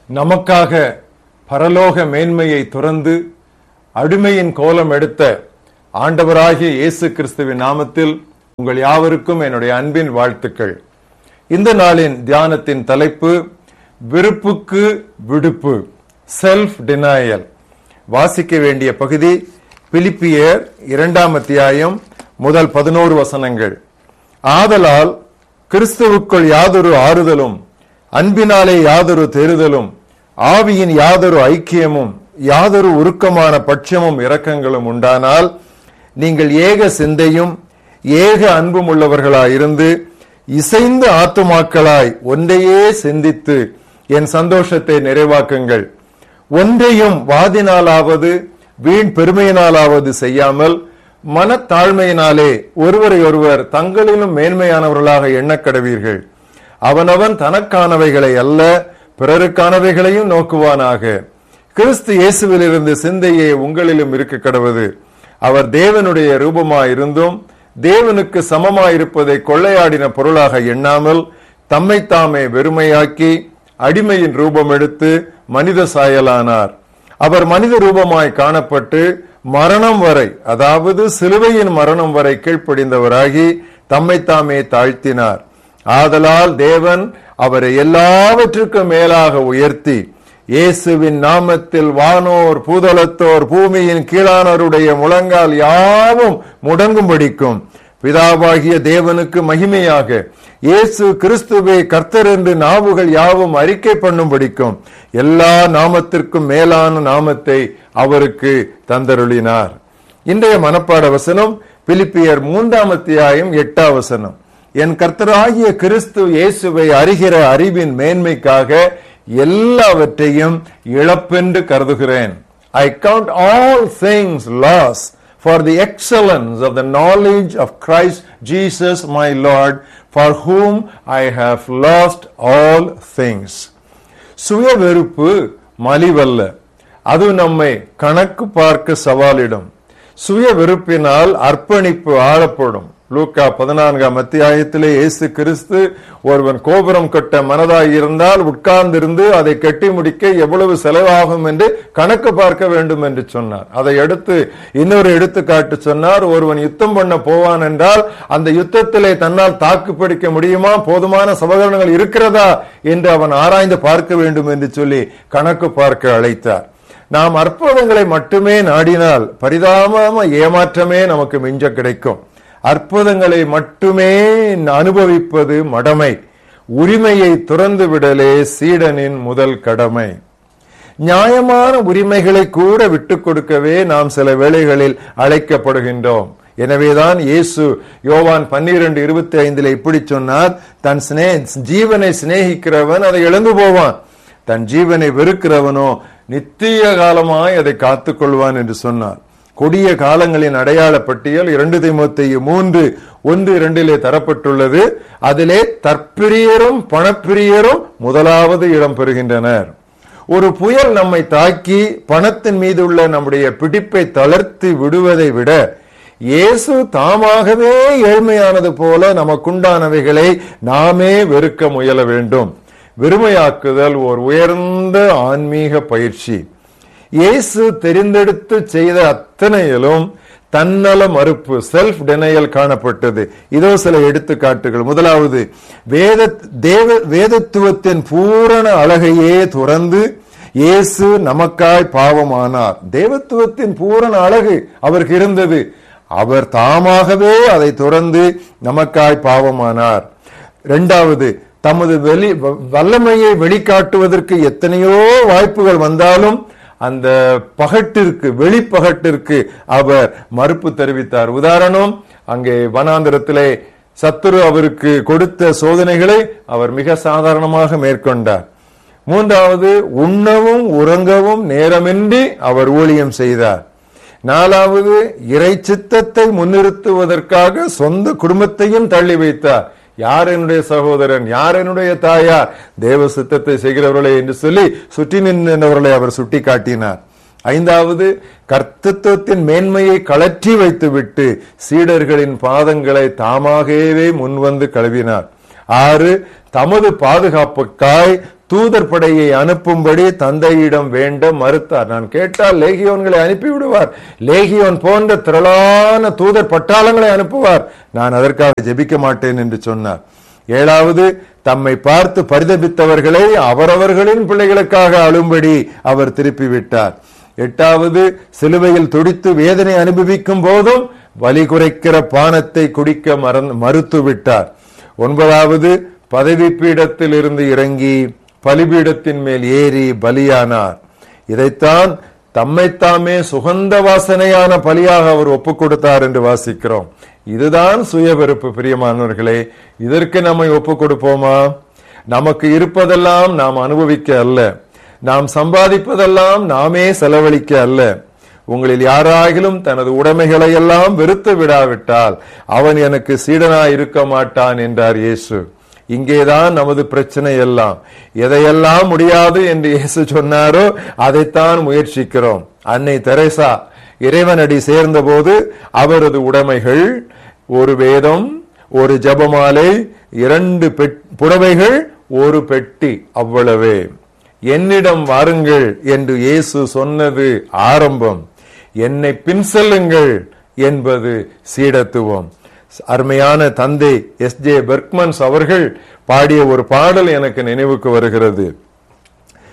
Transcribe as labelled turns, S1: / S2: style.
S1: நமக்காக பரலோக மேன்மையை துறந்து அடிமையின் கோலம் எடுத்த ஆண்டவராகிய இயேசு கிறிஸ்துவின் நாமத்தில் உங்கள் யாவருக்கும் என்னுடைய அன்பின் வாழ்த்துக்கள் இந்த நாளின் தியானத்தின் தலைப்பு விருப்புக்கு விடுப்பு செல்ஃப் டினாயல் வாசிக்க வேண்டிய பகுதி பிலிப்பியர் இரண்டாம் அத்தியாயம் முதல் பதினோரு வசனங்கள் ஆதலால் கிறிஸ்துவுக்குள் யாதொரு ஆறுதலும் அன்பினாலே யாதொரு தேறுதலும் ஆவியின் யாதொரு ஐக்கியமும் யாதொரு உருக்கமான பட்சமும் இரக்கங்களும் உண்டானால் நீங்கள் ஏக சிந்தையும் ஏக அன்பும் உள்ளவர்களாயிருந்து இசைந்த ஆத்துமாக்களாய் ஒன்றையே சிந்தித்து என் சந்தோஷத்தை நிறைவாக்குங்கள் ஒன்றையும் வாதினாலாவது வீண் பெருமையினாலாவது செய்யாமல் மனத்தாழ்மையினாலே ஒருவரை ஒருவர் தங்களிலும் மேன்மையானவர்களாக எண்ணக்கடவீர்கள் அவனவன் தனக்கானவைகளை அல்ல பிறருக்கானவைகளையும் நோக்குவானாக கிறிஸ்து இயேசுவிலிருந்து சிந்தையே உங்களிலும் இருக்க கடவது அவர் தேவனுடைய ரூபமாயிருந்தும் தேவனுக்கு சமமாயிருப்பதை கொள்ளையாடின பொருளாக எண்ணாமல் தம்மை தாமே வெறுமையாக்கி அடிமையின் ரூபம் எடுத்து மனித சாயலானார் அவர் மனித ரூபமாய் காணப்பட்டு மரணம் வரை அதாவது சிலுவையின் மரணம் வரை கீழ்ப்படிந்தவராகி தம்மை தாமே தாழ்த்தினார் ஆதலால் தேவன் அவரை எல்லாவற்றுக்கும் மேலாக உயர்த்தி இயேசுவின் நாமத்தில் வானோர் பூதலத்தோர் பூமியின் கீழானோருடைய முழங்கால் யாவும் முடங்கும்படிக்கும் பிதாவாகிய தேவனுக்கு மகிமையாக இயேசு கிறிஸ்துவே கர்த்தர் என்று நாவுகள் யாவும் அறிக்கை பண்ணும்படிக்கும் எல்லா நாமத்திற்கும் மேலான நாமத்தை அவருக்கு தந்தருளினார் இன்றைய மனப்பாட வசனம் பிலிப்பியர் மூன்றாம் அத்தியாயம் எட்டாம் வசனம் என் கர்த்தராகிய கிறிஸ்து இயேசுவை அறிகிற அறிவின் மேன்மைக்காக எல்லாவற்றையும் இழப்பென்று கருதுகிறேன் I count all things loss for the excellence of the knowledge of Christ Jesus my Lord, for whom I have lost all things. சுய வெறுப்பு மலிவல்ல அது நம்மை கணக்கு பார்க்க சவாலிடும் சுய வெறுப்பினால் அர்ப்பணிப்பு ஆளப்படும் லூக்கா பதினான்காம் அத்தியாயத்திலே இயேசு கிறிஸ்து ஒருவன் கோபுரம் கட்ட மனதாய் இருந்தால் உட்கார்ந்திருந்து அதை கட்டி முடிக்க எவ்வளவு செலவாகும் என்று கணக்கு பார்க்க வேண்டும் என்று சொன்னார் அதை அடுத்து இன்னொரு எடுத்துக்காட்டு சொன்னார் ஒருவன் யுத்தம் பண்ண போவான் என்றால் அந்த யுத்தத்திலே தன்னால் தாக்கு பிடிக்க முடியுமா போதுமான சபகரணங்கள் இருக்கிறதா என்று அவன் ஆராய்ந்து பார்க்க வேண்டும் என்று சொல்லி கணக்கு பார்க்க அழைத்தார் நாம் அற்புதங்களை மட்டுமே நாடினால் பரிதாபமா ஏமாற்றமே நமக்கு மிஞ்ச கிடைக்கும் அற்புதங்களை மட்டுமே அனுபவிப்பது மடமை உரிமையை துறந்து விடலே சீடனின் முதல் கடமை நியாயமான உரிமைகளை கூட விட்டுக் கொடுக்கவே நாம் சில வேளைகளில் அழைக்கப்படுகின்றோம் எனவேதான் இயேசு யோவான் பன்னிரண்டு இருபத்தி ஐந்துல இப்படி சொன்னார் தன் சினே ஜீவனை சிநேகிக்கிறவன் அதை இழந்து போவான் தன் ஜீவனை வெறுக்கிறவனோ நித்திய காலமாய் அதை காத்துக் கொள்வான் என்று சொன்னார் கொடிய காலங்களின் அடையாள பட்டியல் இரண்டு திமுத்தைய மூன்று ஒன்று இரண்டிலே தரப்பட்டுள்ளது அதிலே தற்பிரியரும் பணப்பிரியரும் முதலாவது இடம் பெறுகின்றனர் ஒரு புயல் நம்மை தாக்கி பணத்தின் மீது உள்ள நம்முடைய பிடிப்பை தளர்த்தி விடுவதை விட இயேசு தாமாகவே ஏழ்மையானது போல நமக்குண்டானவைகளை நாமே வெறுக்க முயல வேண்டும் வெறுமையாக்குதல் ஒரு உயர்ந்த ஆன்மீக பயிற்சி இயேசு தெரிந்தெடுத்து செய்த அத்தனையிலும் தன்னல மறுப்பு செல்ஃப் டெனையல் காணப்பட்டது இதோ சில எடுத்துக்காட்டுகள் முதலாவது வேத தேவ வேதத்துவத்தின் பூரண அழகையே துறந்து இயேசு நமக்காய் பாவமானார் தேவத்துவத்தின் பூரண அழகு அவருக்கு இருந்தது அவர் தாமாகவே அதை துறந்து நமக்காய் பாவமானார் இரண்டாவது தமது வெளி வல்லமையை வெளிக்காட்டுவதற்கு எத்தனையோ வாய்ப்புகள் வந்தாலும் அந்த பகட்டிற்கு வெளிப்பகட்டிற்கு அவர் மறுப்பு தெரிவித்தார் உதாரணம் அங்கே வனாந்திரத்திலே சத்துரு அவருக்கு கொடுத்த சோதனைகளை அவர் மிக சாதாரணமாக மேற்கொண்டார் மூன்றாவது உண்ணவும் உறங்கவும் நேரமின்றி அவர் ஊழியம் செய்தார் நாலாவது இறை சித்தத்தை முன்னிறுத்துவதற்காக சொந்த குடும்பத்தையும் தள்ளி வைத்தார் யார் என்னுடைய சகோதரன் யார் என்னுடைய தாயார் தேவ சித்தத்தை செய்கிறவர்களே என்று சொல்லி சுற்றி நின்றவர்களை அவர் சுட்டி காட்டினார் ஐந்தாவது கர்த்தத்துவத்தின் மேன்மையை கலற்றி வைத்துவிட்டு சீடர்களின் பாதங்களை தாமாகவே முன்வந்து கழுவினார் ஆறு தமது பாதுகாப்புக்காய் தூதர் படையை அனுப்பும்படி தந்தையிடம் வேண்ட மறுத்தார் நான் கேட்டால் லேகியோன்களை அனுப்பி விடுவார் லேகியோன் போன்ற திரளான தூதர் பட்டாளங்களை அனுப்புவார் நான் அதற்காக ஜெபிக்க மாட்டேன் என்று சொன்னார் ஏழாவது தம்மை பார்த்து பரிதபித்தவர்களை அவரவர்களின் பிள்ளைகளுக்காக அழும்படி அவர் திருப்பி விட்டார் எட்டாவது சிலுவையில் துடித்து வேதனை அனுபவிக்கும் போதும் வலி குறைக்கிற பானத்தை குடிக்க மறந்து மறுத்து விட்டார் ஒன்பதாவது பதவி பீடத்தில் இருந்து இறங்கி பலிபீடத்தின் மேல் ஏறி பலியானார் இதைத்தான் தம்மைத்தாமே சுகந்த வாசனையான பலியாக அவர் ஒப்புக் கொடுத்தார் என்று வாசிக்கிறோம் இதுதான் சுயவெறுப்பு பிரியமானவர்களே இதற்கு நம்மை ஒப்புக் கொடுப்போமா நமக்கு இருப்பதெல்லாம் நாம் அனுபவிக்க அல்ல நாம் சம்பாதிப்பதெல்லாம் நாமே செலவழிக்க அல்ல உங்களில் யாராகிலும் தனது உடைமைகளை எல்லாம் வெறுத்து விடாவிட்டால் அவன் எனக்கு சீடனாய் இருக்க மாட்டான் என்றார் இயேசு இங்கேதான் நமது பிரச்சனை எல்லாம் எதையெல்லாம் முடியாது என்று இயேசு சொன்னாரோ அதைத்தான் முயற்சிக்கிறோம் அன்னை தெரேசா இறைவனடி சேர்ந்தபோது அவரது உடைமைகள் ஒரு வேதம் ஒரு ஜபமாலை இரண்டு பெட்- புடவைகள் ஒரு பெட்டி அவ்வளவே என்னிடம் வாருங்கள் என்று இயேசு சொன்னது ஆரம்பம் என்னை பின் செல்லுங்கள் என்பது சீடத்துவம் அருமையான தந்தை எஸ் ஜே பெர்க்மன்ஸ் அவர்கள் பாடிய ஒரு பாடல் எனக்கு நினைவுக்கு வருகிறது